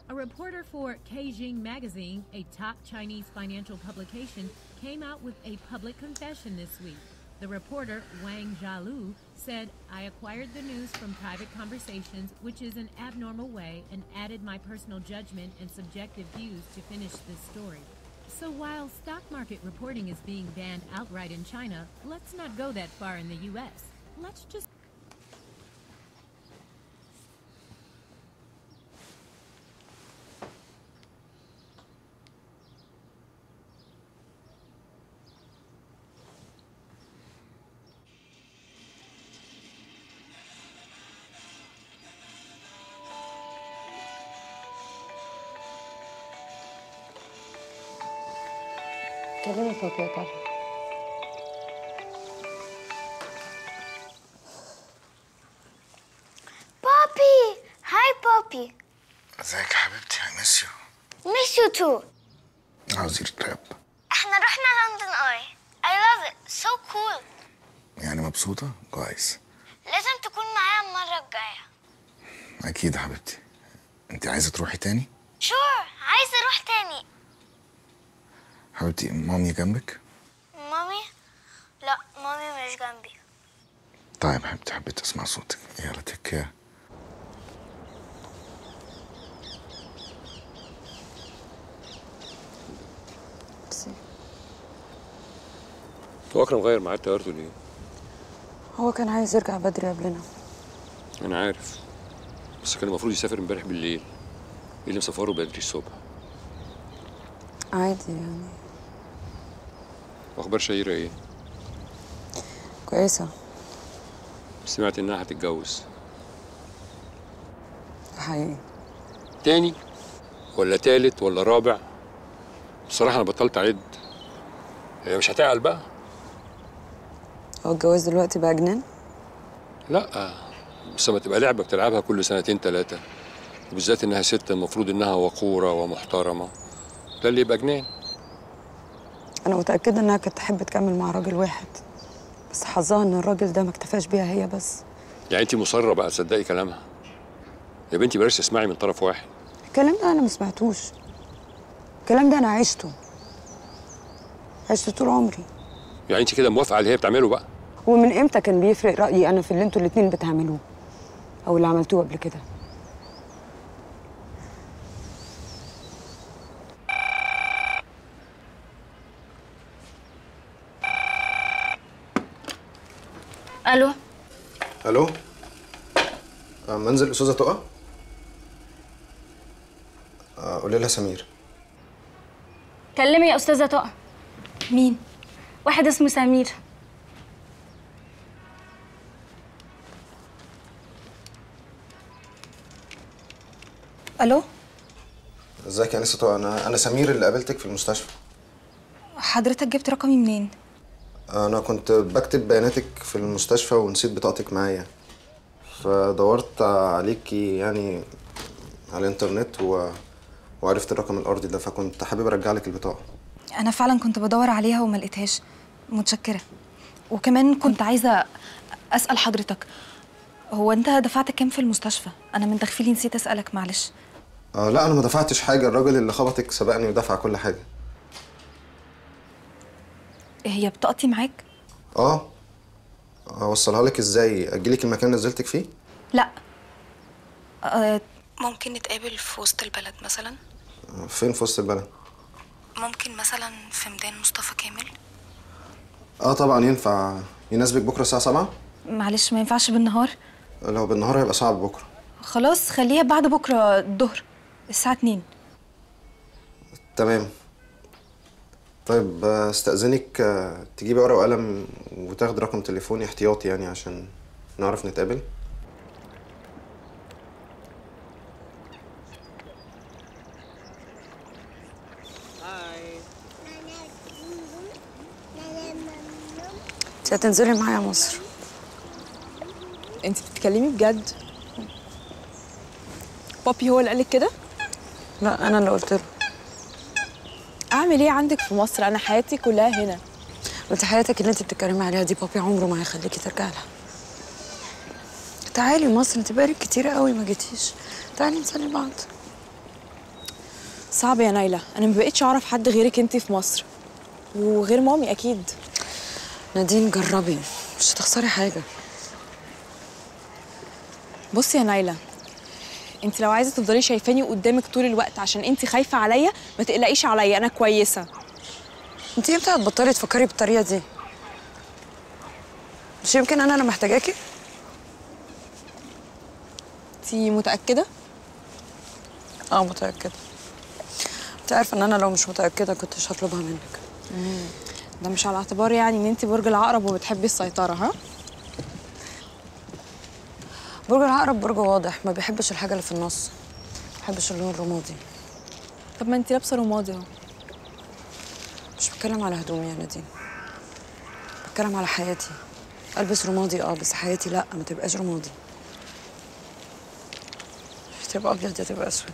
A reporter for Beijing Magazine, a top Chinese financial publication, came out with a public confession this week. The reporter, Wang Jialu, said, I acquired the news from private conversations, which is an abnormal way, and added my personal judgment and subjective views to finish this story. So while stock market reporting is being banned outright in China, let's not go that far in the US. Let's just كلمي بابي يا ترى بابي هاي بابي ازيك يا حبيبتي I miss you miss you too عاوز راب احنا رحنا لندن اي I love it so cool يعني مبسوطة؟ كويس لازم تكون معايا المرة الجاية أكيد يا حبيبتي أنت عايزة تروحي تاني؟ sure عايزة اروح تاني حبيبتي مامي جنبك؟ مامي لا مامي مش جنبي طيب حبيبتي حبيت أسمع صوتك يلا تك كير هو اكرم غير معاه طيارته ليه؟ هو كان عايز يرجع بدري قبلنا انا عارف بس كان المفروض يسافر امبارح بالليل ايه اللي مسافره بدري الصبح عادي يعني واخبار شهيره ايه؟ كويسة سمعت انها هتتجوز ده حقيقي تاني ولا تالت ولا رابع بصراحه انا بطلت اعد هي مش هتعقل بقى هو الجواز دلوقتي بقى جنان لا بس لما تبقى لعبه بتلعبها كل سنتين ثلاثه وبالذات انها ست المفروض انها وقوره ومحترمه ده اللي يبقى جنان أنا متأكدة إنها كانت تحب تكمل مع راجل واحد بس حظها إن الراجل ده ما اكتفاش بيها هي بس يعني انت مصره بقى تصدقي كلامها يا بنتي بلاش تسمعي من طرف واحد الكلام ده أنا ما سمعتوش الكلام ده أنا عشته عشته طول عمري يعني انت كده موافقه على اللي هي بتعمله بقى ومن إمتى كان بيفرق رأيي أنا في اللي انتوا الاتنين بتعملوه أو اللي عملتوه قبل كده الو الو آه، منزل استاذه تقى آه، قولي لها سمير كلمي يا استاذه تقى مين واحد اسمه سمير ألو ازيك يا انسه تقى انا انا سمير اللي قابلتك في المستشفى حضرتك جبت رقمي منين انا كنت بكتب بياناتك في المستشفى ونسيت بطاقتك معايا فدورت عليكي يعني على الانترنت و... وعرفت الرقم الارضي ده فكنت حابب ارجع لك البطاقه انا فعلا كنت بدور عليها وما لقيتهاش متشكره وكمان كنت عايزه اسال حضرتك هو انت دفعت كام في المستشفى انا من تغفيلي نسيت اسالك معلش آه لا انا ما دفعتش حاجه الراجل اللي خبطك سبقني ودفع كل حاجه هي بطاقتي معاك اه اوصلها لك ازاي اجيلك المكان اللي نزلتك فيه لا أه ممكن نتقابل في وسط البلد مثلا آه، فين في وسط البلد ممكن مثلا في ميدان مصطفى كامل اه طبعا ينفع يناسبك بكره الساعه 7 معلش ما ينفعش بالنهار لو بالنهار هيبقى صعب بكره خلاص خليها بعد بكره الظهر الساعه 2 تمام طيب آه، استأذنك آه، تجيبي ورقة وقلم وتاخد رقم تليفوني احتياطي يعني عشان نعرف نتقابل انت هتنزلي معايا مصر انت بتتكلمي بجد بابي هو اللي قالك كده لا انا اللي قلت له اعمل ايه عندك في مصر انا حياتي كلها هنا قلت حياتك اللي انت بتتكلمي عليها دي بابي عمره ما هيخليكي ترجعي لها تعالي مصر انت بقالك كتير قوي ما جيتيش تعالي نسلي بعض صعب يا نايلة انا ما بقتش اعرف حد غيرك انت في مصر وغير مامي اكيد نادين جربي مش هتخسري حاجه بصي يا نايلة انت لو عايزه تفضلي شايفاني قدامك طول الوقت عشان انت خايفه عليا ما تقلقيش عليا انا كويسه انت امتى هتبطلي تفكري بالطريقه دي مش يمكن انا اللي محتاجاكي انت متاكده اه متاكده انت عارفه ان انا لو مش متاكده كنتش هطلبها منك ده مش على اعتبار يعني ان انت برج العقرب وبتحبي السيطره ها برج العقرب برج واضح ما بيحبش الحاجه اللي في النص ما بيحبش اللون الرمادي طب ما انت لابسه رمادي اهو مش بتكلم على هدومي يا نادين بتكلم على حياتي البس رمادي اه بس حياتي لا ما تبقاش رمادي يا تبقى ابيض يا تبقى اسود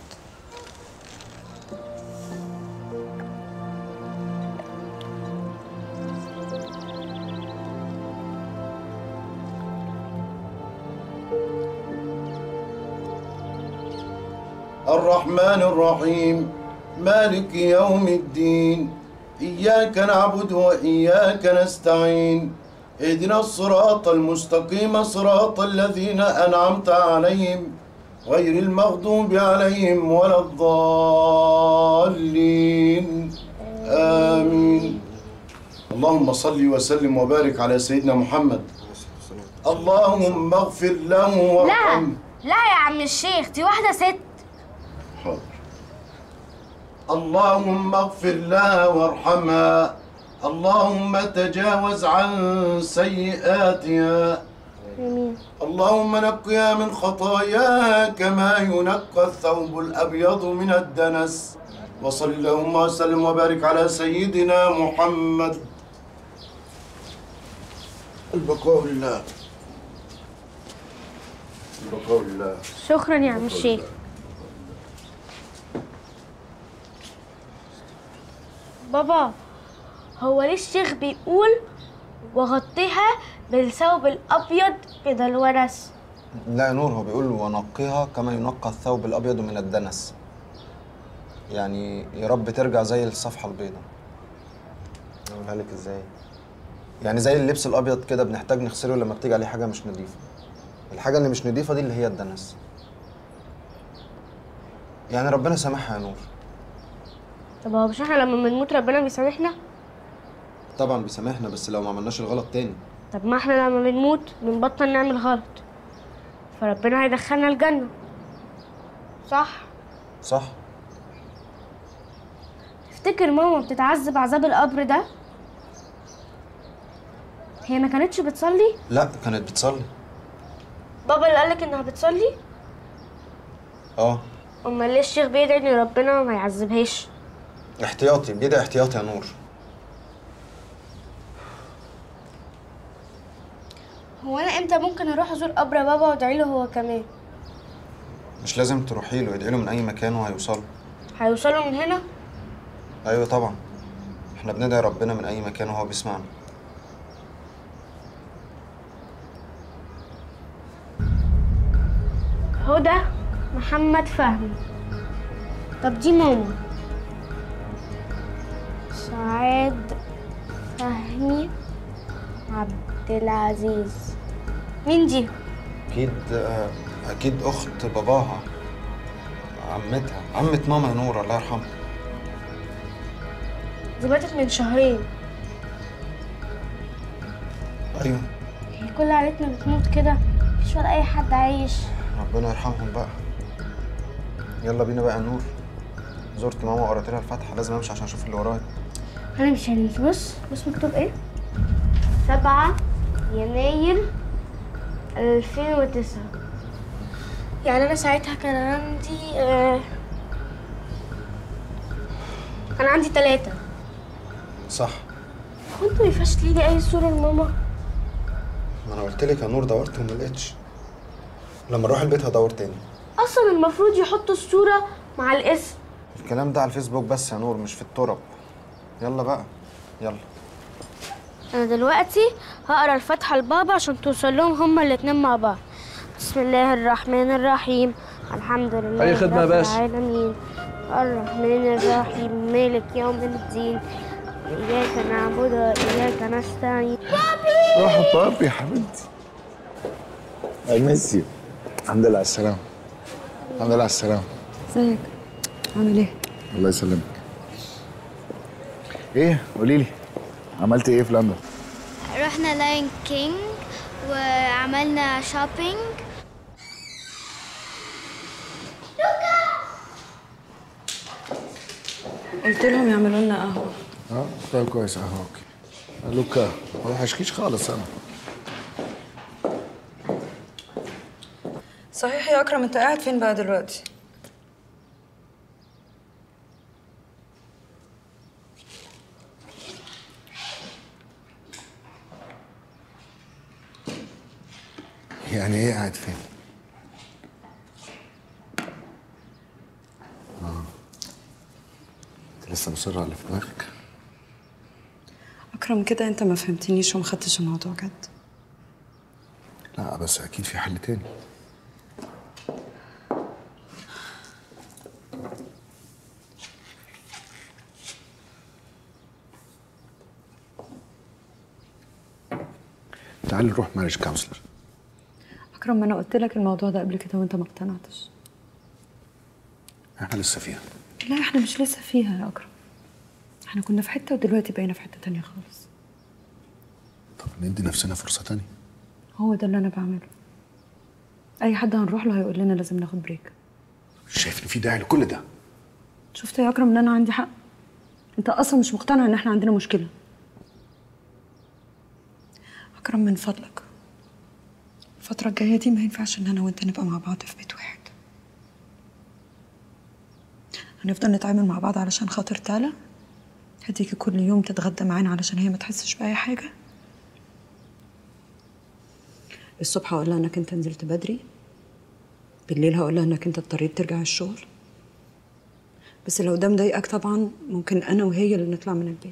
الرحمن الرحيم مالك يوم الدين إياك نعبد وإياك نستعين اهدنا الصراط المستقيم صراط الذين أنعمت عليهم غير المغضوب عليهم ولا الضالين آمين اللهم صل وسلم وبارك على سيدنا محمد اللهم اغفر له لا وارحمه لا يا عم الشيخ دي واحدة ست حاضر اللهم اغفر لها وارحمها اللهم تجاوز عن سيئاتها اللهم نقها من خطاياها كما ينقى الثوب الأبيض من الدنس وصل اللهم وسلم وبارك على سيدنا محمد البقاء لله البقاء لله شكرا يا عم الشيخ بابا هو ليه الشيخ بيقول وغطيها بالثوب الأبيض من الونس لا يا نور هو بيقول ونقيها كما ينقى الثوب الابيض من الدنس يعني يا رب ترجع زي الصفحه البيضاء اقولها لك ازاي يعني زي اللبس الابيض كده بنحتاج نغسله لما بتيجي عليه حاجه مش نظيفه الحاجه اللي مش نظيفه دي اللي هي الدنس يعني ربنا سامحها يا نور طب هو مش احنا لما بنموت ربنا بيسامحنا طبعا بيسامحنا بس لو ما عملناش الغلط تاني طب ما احنا لما بنموت بنبطل نعمل غلط فربنا هيدخلنا الجنة صح صح تفتكر ماما بتتعذب عذاب القبر ده هي ما كانتش بتصلي لا كانت بتصلي بابا اللي قالك انها بتصلي اه امال ليه الشيخ بيدعي ان ربنا ما يعذبهاش احتياطي بيدعي احتياطي يا نور هو انا امتى ممكن اروح ازور قبر بابا وادعي له هو كمان مش لازم تروحي له ادعي له من اي مكان وهيوصل هيوصلوا من هنا ايوه طبعا احنا بندعي ربنا من اي مكان وهو بيسمعنا هدى محمد فهمي طب دي ماما سعاد فهمي عبد العزيز مين دي اكيد آه، اكيد اخت باباها عمتها عمة ماما يا نور الله يرحمها دي ماتت من شهرين ايوه هي كل عيلتنا بتموت كده مفيش ولا اي حد عايش ربنا يرحمهم بقى يلا بينا بقى يا نور زرت ماما وقريت لها الفاتحه لازم امشي عشان اشوف اللي ورايا هنمشي هنمشي بص بص مكتوب ايه سبعة يناير ألفين وتسعة يعني أنا ساعتها كان عندي آه كان عندي تلاتة صح كنت مينفعش تلاقي أي صورة لماما ما انا قلت لك يا نور دورت وما لقيتش لما نروح البيت هدور تاني أصلا المفروض يحطوا الصورة مع الاسم الكلام ده على الفيسبوك بس يا نور مش في التراب يلا بقى يلا أنا دلوقتي هقرا الفاتحة لبابا عشان توصل لهم هما الاتنين مع بعض بسم الله الرحمن الرحيم الحمد لله أي خدمة يا رب باشا؟ العالمين الرحمن الرحيم مالك يوم الدين إياك نعبد وإياك نستعين روح بابي يا حبيبتي I miss you الحمد لله على السلامة الحمد لله على السلامة ازيك عامل ايه الله يسلمك ايه قولي لي عملتي ايه في لندن رحنا لاين كينج وعملنا شوبينج قلت لهم يعملوا لنا قهوه اه طيب كويس اهو اوكي لوكا ما بحشكيش خالص انا صحيح يا اكرم انت قاعد فين بقى دلوقتي يعني ايه قاعد فين اه انت لسه مصر على اللي في دماغك اكرم كده انت ما فهمتنيش وما خدتش الموضوع جد لا بس اكيد في حل تاني تعالي نروح مارج كونسلر اكرم ما انا قلت لك الموضوع ده قبل كده وانت ما اقتنعتش احنا لسه فيها لا احنا مش لسه فيها يا اكرم احنا كنا في حته ودلوقتي بقينا في حته تانية خالص طب ندي نفسنا فرصة تانية هو ده اللي انا بعمله اي حد هنروح له هيقول لنا لازم ناخد بريك شايف ان في داعي لكل ده شفت يا اكرم ان انا عندي حق انت اصلا مش مقتنع ان احنا عندنا مشكله اكرم من فضلك الفتره الجايه دي ما ينفعش ان انا وانت نبقى مع بعض في بيت واحد هنفضل نتعامل مع بعض علشان خاطر تالا هتيجي كل يوم تتغدى معانا علشان هي ما تحسش باي حاجه الصبح هقول لها انك انت نزلت بدري بالليل هقول لها انك انت اضطريت ترجع الشغل بس لو ده مضايقك طبعا ممكن انا وهي اللي نطلع من البيت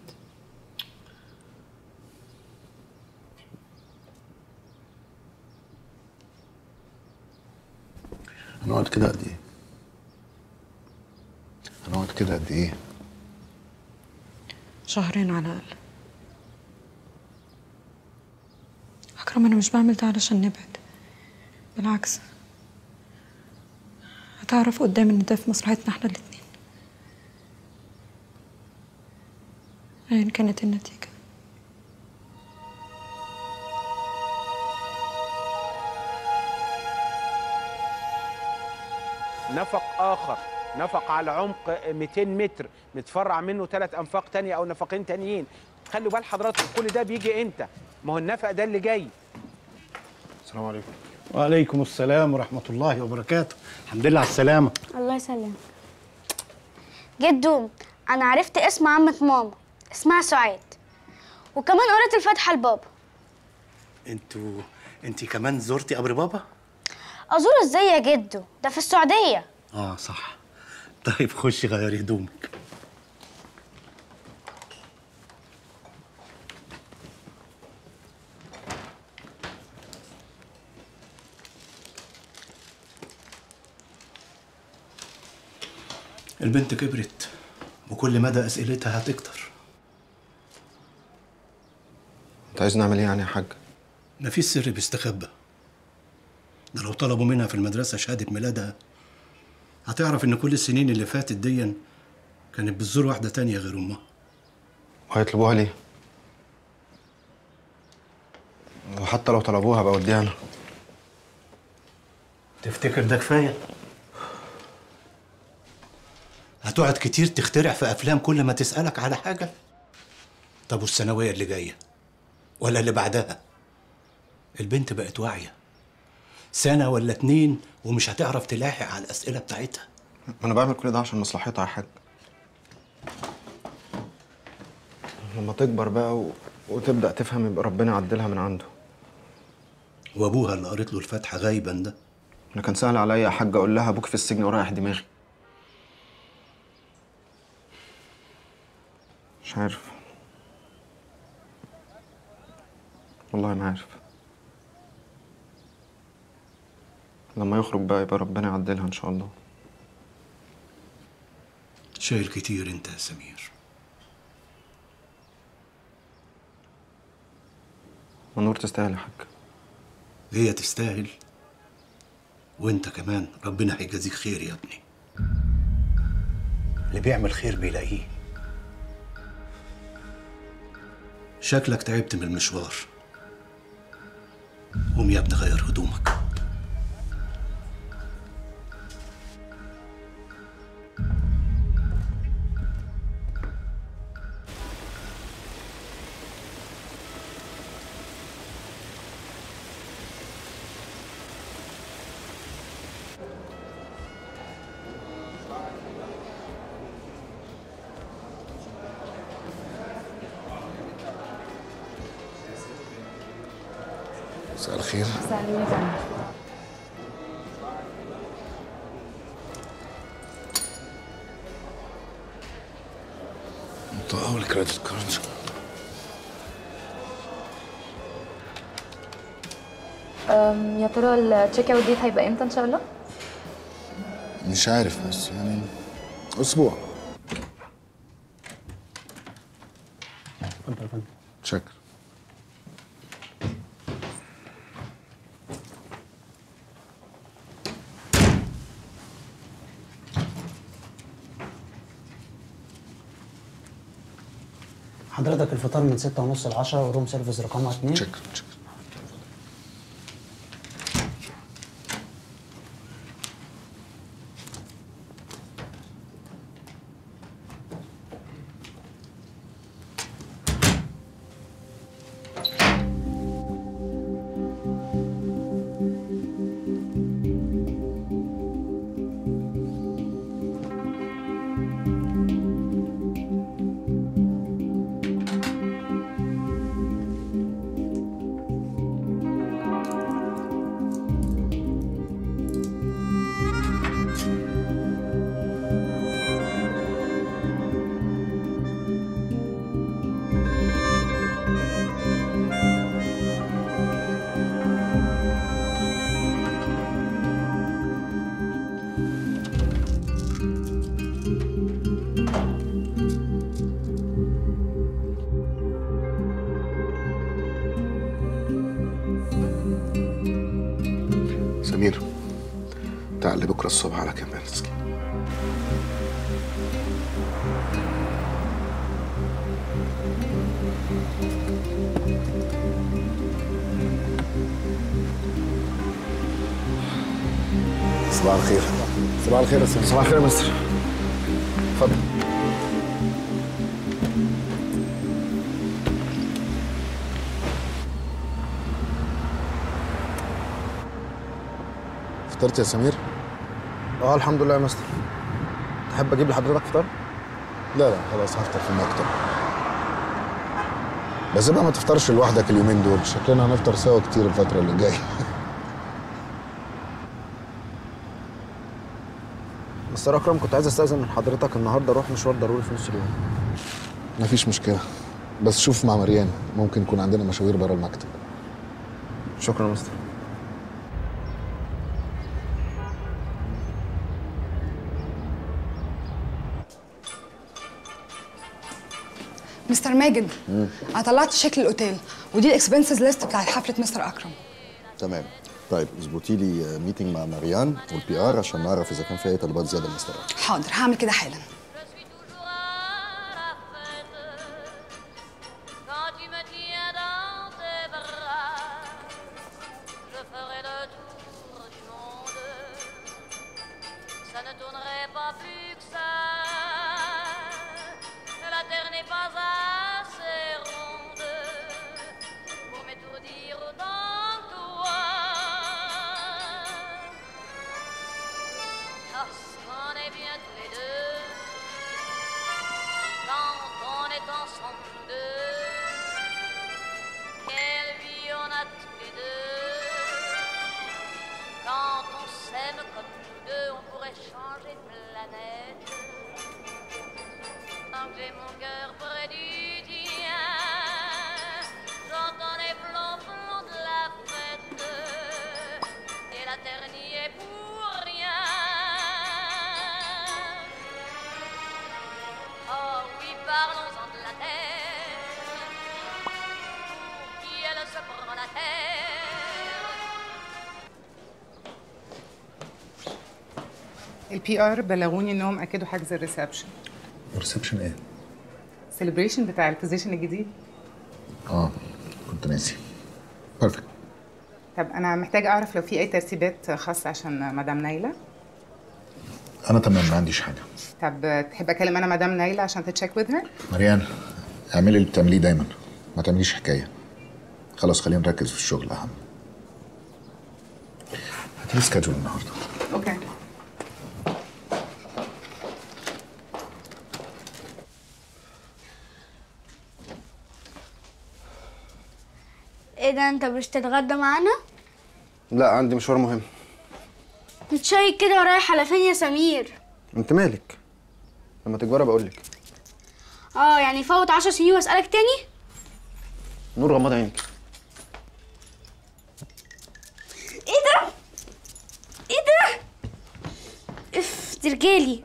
هنقعد كده قد ايه هنقعد كده قد ايه شهرين على الاقل اكرم انا مش بعمل ده علشان نبعد بالعكس هتعرف قدام ان ده في مصلحتنا احنا الاتنين ايا كانت النتيجه نفق آخر نفق على عمق 200 متر متفرع منه ثلاث أنفاق تانية أو نفقين تانيين خلوا بال حضراتكم كل ده بيجي إمتى؟ ما هو النفق ده اللي جاي السلام عليكم وعليكم السلام ورحمة الله وبركاته الحمد لله على السلامة الله يسلمك جدو انا عرفت اسم عمة ماما اسمها سعاد وكمان قريت الفاتحة لبابا انتوا انت كمان زرتي قبر بابا؟ ازور ازاي يا جدو ده في السعودية اه صح طيب خشي غيري هدومك البنت كبرت وكل مدى اسئلتها هتكتر انت عايز نعمل ايه يعني يا حاج مفيش سر بيستخبى ده لو طلبوا منها في المدرسة شهادة ميلادها هتعرف إن كل السنين اللي فاتت دي كانت بتزور واحدة تانية غير أمها وهيطلبوها ليه وحتى لو طلبوها بوديها انا تفتكر ده كفاية؟ هتقعد كتير تخترع في أفلام كل ما تسألك على حاجة؟ طب والثانوية اللي جاية؟ ولا اللي بعدها؟ البنت بقت واعية سنة ولا اتنين ومش هتعرف تلاحق على الأسئلة بتاعتها ما انا بعمل كل ده عشان مصلحتها يا حاج لما تكبر بقى و... وتبدا تفهم يبقى ربنا يعدلها من عنده وأبوها اللي قريت له الفاتحة غايبا ده انا كان سهل عليا يا حاج اقول لها ابوك في السجن ورايح دماغي مش عارف والله ما عارف لما يخرج بقى يبقى ربنا يعدلها ان شاء الله شايل كتير انت يا سمير ونور تستاهل يا حاج هي تستاهل وانت كمان ربنا هيجازيك خير يا ابني اللي بيعمل خير بيلاقيه شكلك تعبت من المشوار قوم يا ابني غير هدومك مساء الخير مطقة الكريدت كارد أم، يا ترى التشيك اوت ديت هيبقى امتى ان شاء الله؟ مش عارف بس يعني اسبوع اتفضل يا فندم شكرا حضرتك الفطار من 6 ونص ل 10 وروم سيرفيس رقمها 2 شكرا شكرا سمير تعال بكره الصبح على كاميرسكي صباح الخير صباح الخير يا سمير صباح الخير يا مستر اتفضل فطرت يا سمير؟ اه الحمد لله يا مستر تحب اجيب لحضرتك فطار لا لا خلاص هفطر في المكتب بس بقى ما تفطرش لوحدك اليومين دول شكلنا هنفطر سوا كتير الفترة اللي جاية مستر اكرم كنت عايز استاذن من حضرتك النهارده اروح مشوار ضروري في نص اليوم مفيش مشكلة بس شوف مع مريان ممكن يكون عندنا مشاوير بره المكتب شكرا يا مستر مستر ماجد انا طلعت شكل الاوتيل ودي الاكسبنسز ليست بتاعت حفله مستر اكرم تمام طيب اظبطي لي ميتنج مع مريان والبي ار عشان نعرف اذا كان في اي طلبات زياده لمستر حاضر هعمل كده حالا Quand tu me tiens dans tes bras, je ferai le tour du monde. Ça ne tournerait pas plus que ça. La terre n'est pas assez ronde pour m'étourdir autant que toi. Lorsqu'on est bien tous les deux, quand on est ensemble deux, quelle vie on a tous les deux. Quand on s'aime comme nous deux, on pourrait changer de planète. Tant que j'ai mon cœur près du tien, j'entends les flonflons de la fête. Et la terre n'y est pour rien. البي ار بلغوني انهم اكدوا حجز الريسبشن ريسبشن ايه؟ سيلبريشن بتاع البوزيشن الجديد اه كنت ناسي بيرفكت طب انا محتاجه اعرف لو في اي ترتيبات خاصه عشان مدام نايله انا تمام ما عنديش حاجه طب تحب اكلم انا مدام نايله عشان تتشيك وذ هير مريان اعملي اللي بتعمليه دايما ما تعمليش حكايه خلاص خلينا نركز في الشغل اهم هاتي لي سكادجول النهارده اوكي ايه ده انت مش تتغدى معانا لا عندي مشوار مهم متشيك كده ورايح على فين يا سمير انت مالك لما تكبري بقول لك اه يعني فوت عشر سنين واسالك تاني نور غمض عينك ايه ده ايه ده اف دي رجالي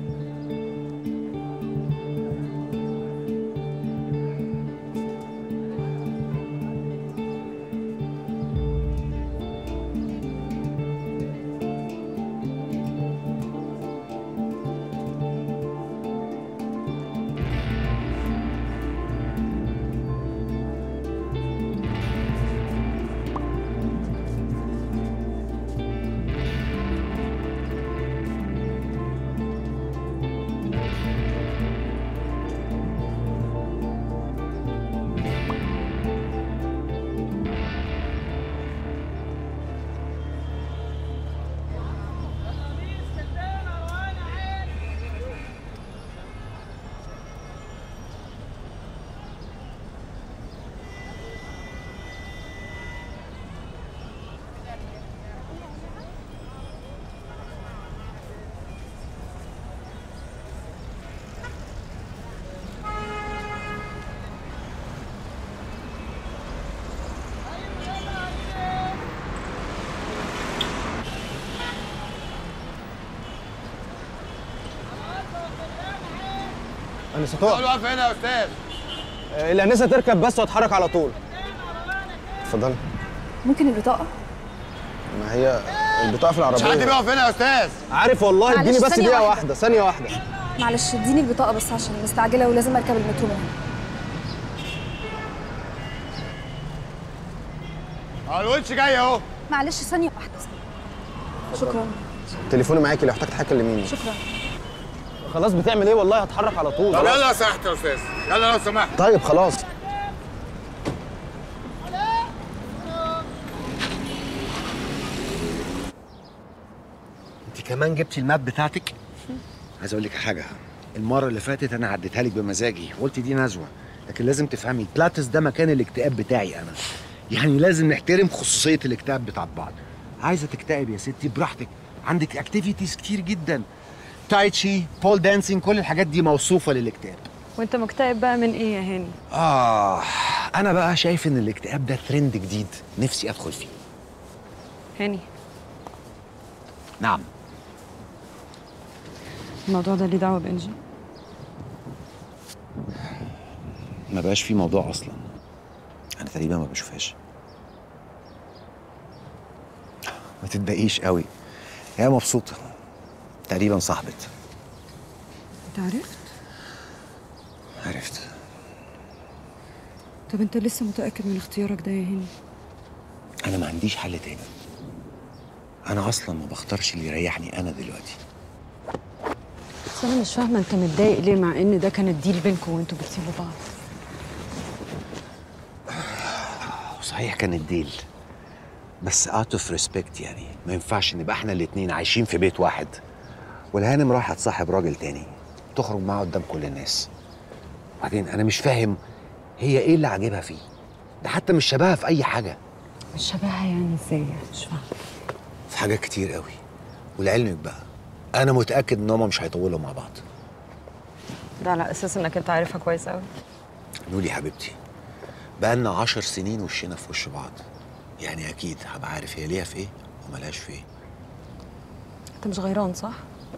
انسه تقف واقف هنا يا استاذ الانسه تركب بس واتحرك على طول اتفضلي ممكن البطاقه ما هي البطاقه في العربيه مش حد بيقف هنا يا استاذ عارف والله معلش، اديني بس ثانية دقيقه واحدة. واحده ثانيه واحده معلش اديني البطاقه بس عشان مستعجله ولازم اركب المترو من هنا اه الونش جاي اهو معلش ثانيه واحده شكرا تليفوني معاكي لو احتجت حاجه كلميني شكرا خلاص بتعمل ايه والله هتحرك على طول طب يلا لو سمحت يا استاذ يلا لو سمحت طيب خلاص انت كمان جبتي الماب بتاعتك عايز اقول لك حاجه المره اللي فاتت انا عديتها لك بمزاجي قلت دي نزوه لكن لازم تفهمي بلاتس ده مكان الاكتئاب بتاعي انا يعني لازم نحترم خصوصيه الاكتئاب بتاعت بعض عايزه تكتئب يا ستي براحتك عندك اكتيفيتيز كتير جدا تايتشي بول دانسينج كل الحاجات دي موصوفه للاكتئاب وانت مكتئب بقى من ايه يا هاني اه انا بقى شايف ان الاكتئاب ده ترند جديد نفسي ادخل فيه هاني نعم الموضوع ده ليه دعوه بانجي ما بقاش في موضوع اصلا انا تقريبا ما بشوفهاش ما تتضايقيش قوي هي مبسوطه تقريبا صاحبت انت عرفت عرفت طب انت لسه متاكد من اختيارك ده يا هاني انا ما عنديش حل تاني انا اصلا ما بختارش اللي يريحني انا دلوقتي بس انا مش فاهمه انت متضايق ليه مع ان ده كان الديل بينكم وانتوا بتسيبوا بعض صحيح كان الديل بس اوت اوف ريسبكت يعني ما ينفعش نبقى احنا الاتنين عايشين في بيت واحد والهانم رايحه تصاحب راجل تاني تخرج معاه قدام كل الناس وبعدين انا مش فاهم هي ايه اللي عاجبها فيه ده حتى مش شبهها في اي حاجه مش شبهها يعني ازاي مش فاهمه في حاجات كتير قوي ولعلمك بقى انا متاكد ان هما مش هيطولوا مع بعض ده على اساس انك انت عارفها كويس قوي نولي حبيبتي بقالنا عشر سنين وشنا في وش بعض يعني اكيد هبقى عارف هي ليها في ايه وملهاش في ايه انت مش غيران صح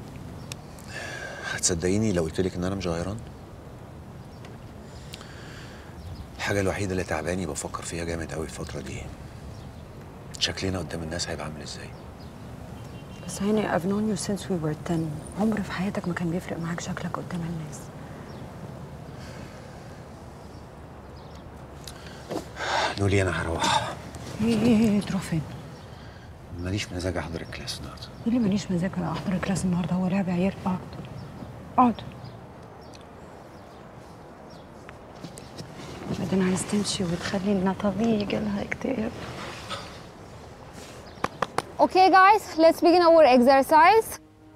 هتصدقيني لو قلت لك ان انا مش غيران الحاجه الوحيده اللي تعباني بفكر فيها جامد قوي الفتره دي شكلنا قدام الناس هيبقى عامل ازاي بس هاني I've known you since we were 10 عمر في حياتك ما كان بيفرق معاك شكلك قدام الناس لولي انا هروح ايه ايه ايه تروح فين؟ ماليش مزاج احضر الكلاس النهارده ايه اللي ماليش مزاج انا احضر الكلاس النهارده هو لعب عيال اقعد اقعد بعدين عايز تمشي وتخلي لنا طبيعي يجيلها اكتئاب Okay, guys, let's begin our exercise.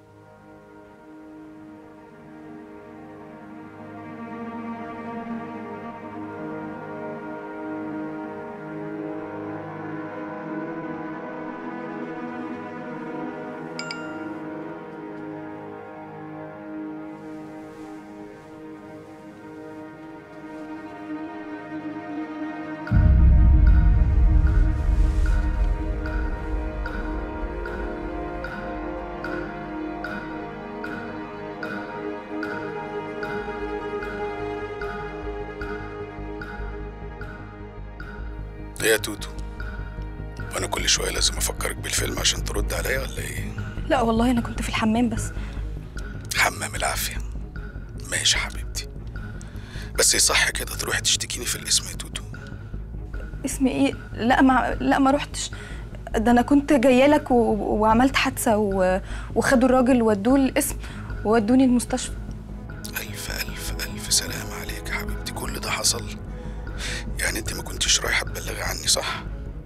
ايه يا توتو وانا كل شويه لازم افكرك بالفيلم عشان ترد عليا ولا ايه لا والله انا كنت في الحمام بس حمام العافيه ماشي يا حبيبتي بس يصح كده تروحي تشتكيني في الاسم يا توتو اسمي ايه لا ما لا ما روحتش ده انا كنت جايه لك و... وعملت حادثه و... وخدوا الراجل ودوه القسم وودوني المستشفى الف الف الف سلام عليك يا حبيبتي كل ده حصل يعني انت ما كنتيش رايحه تبلغي عني صح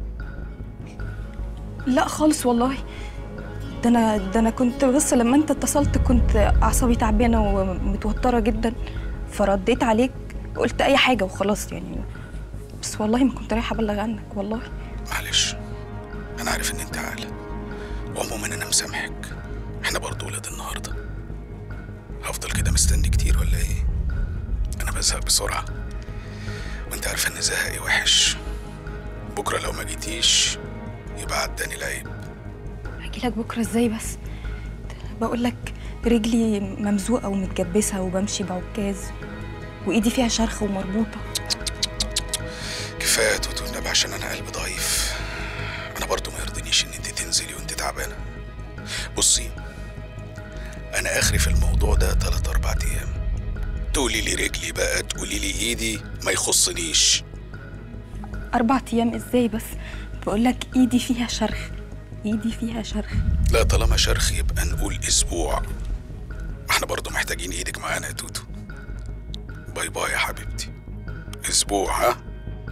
لا خالص والله ده انا ده انا كنت بس لما انت اتصلت كنت اعصابي تعبانه ومتوتره جدا فرديت عليك قلت اي حاجه وخلاص يعني بس والله ما كنت رايحه ابلغ عنك والله معلش انا عارف ان انت عاقله وعموما انا مسامحك احنا برضه ولاد النهارده هفضل كده مستني كتير ولا ايه انا بزهق بسرعه وانت عارفه ان زهقي وحش بكره لو ما جيتيش يبقى عداني العيب اجي لك بكره ازاي بس بقول لك رجلي ممزوقه ومتجبسه وبمشي بعكاز وايدي فيها شرخ ومربوطه كفايه يا توتو النبي عشان انا قلبي ضعيف انا برضو ما يرضينيش ان انت تنزلي وانت تعبانه بصي انا اخري في الموضوع ده تلات اربع ايام تقولي لي رجلي بقى تقولي لي ايدي ما يخصنيش اربع ايام ازاي بس بقول لك ايدي فيها شرخ ايدي فيها شرخ لا طالما شرخ يبقى نقول اسبوع احنا برضو محتاجين ايدك معانا يا توتو باي باي يا حبيبتي اسبوع ها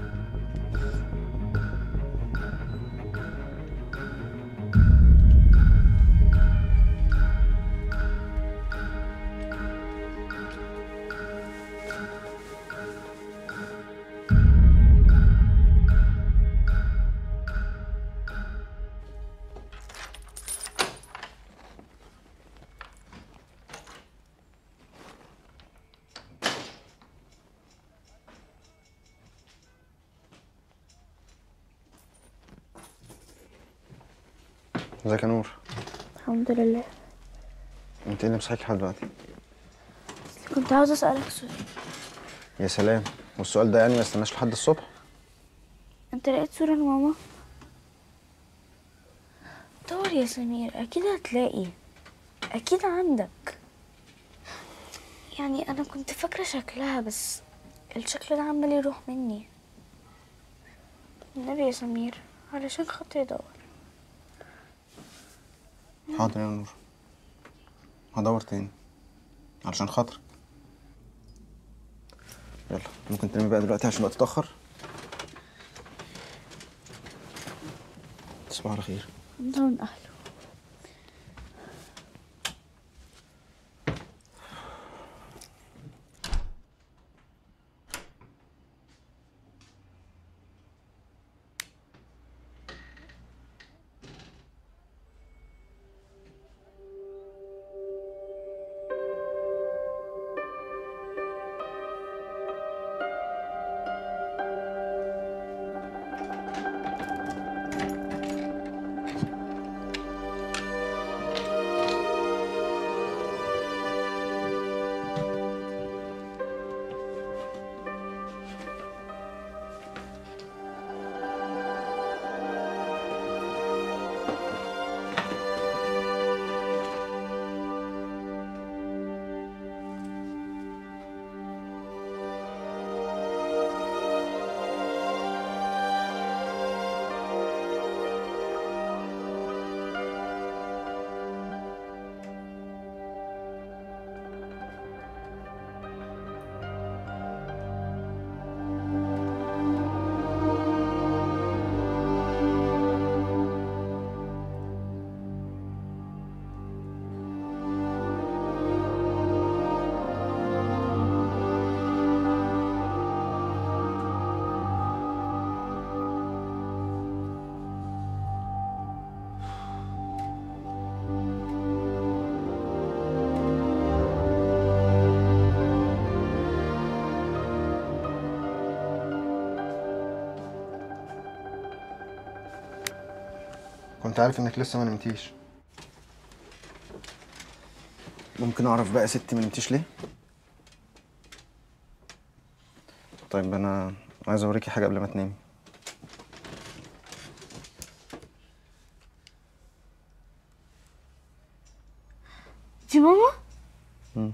ازيك يا نور الحمد لله انت ايه اللي مصحيك لحد دلوقتي كنت عاوز اسالك سؤال يا سلام والسؤال ده يعني ما استناش لحد الصبح انت لقيت صوره لماما دور يا سمير اكيد هتلاقي اكيد عندك يعني انا كنت فاكره شكلها بس الشكل ده عمال يروح مني النبي يا سمير علشان خاطري دور حاضر يا نور هدور تاني علشان خاطرك يلا ممكن تنامي بقى دلوقتي عشان بقى تتأخر تصبح على خير انت من اهله كنت عارف انك لسه ما نمتيش ممكن اعرف بقى يا ستي ما نمتيش ليه طيب انا عايز اوريكي حاجه قبل ما تنامي دي ماما مم.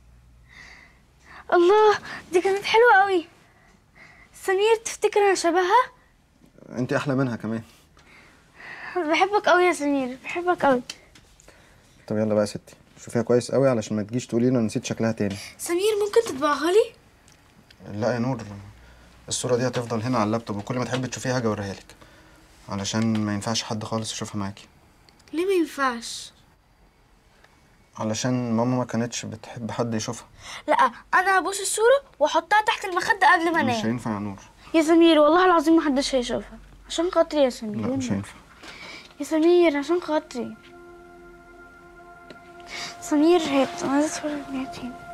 الله دي كانت حلوة قوي سمير تفتكر انا شبهها انت احلى منها كمان بحبك قوي يا سمير بحبك قوي طب يلا بقى يا ستي شوفيها كويس قوي علشان ما تجيش تقولي لي انا نسيت شكلها تاني سمير ممكن تطبعها لي لا يا نور الصورة دي هتفضل هنا على اللابتوب وكل ما تحبي تشوفيها هاجي اوريها لك علشان ما ينفعش حد خالص يشوفها معاكي ليه ما ينفعش علشان ماما ما كانتش بتحب حد يشوفها لا انا هبوس الصورة واحطها تحت المخدة قبل ما مش انام هينفع يا نور يا سمير والله العظيم محدش هيشوفها عشان خاطري يا سمير لا مش هينفع يا سمير عشان خاطري سمير هي بتبقى عايزة اتفرج عليها تاني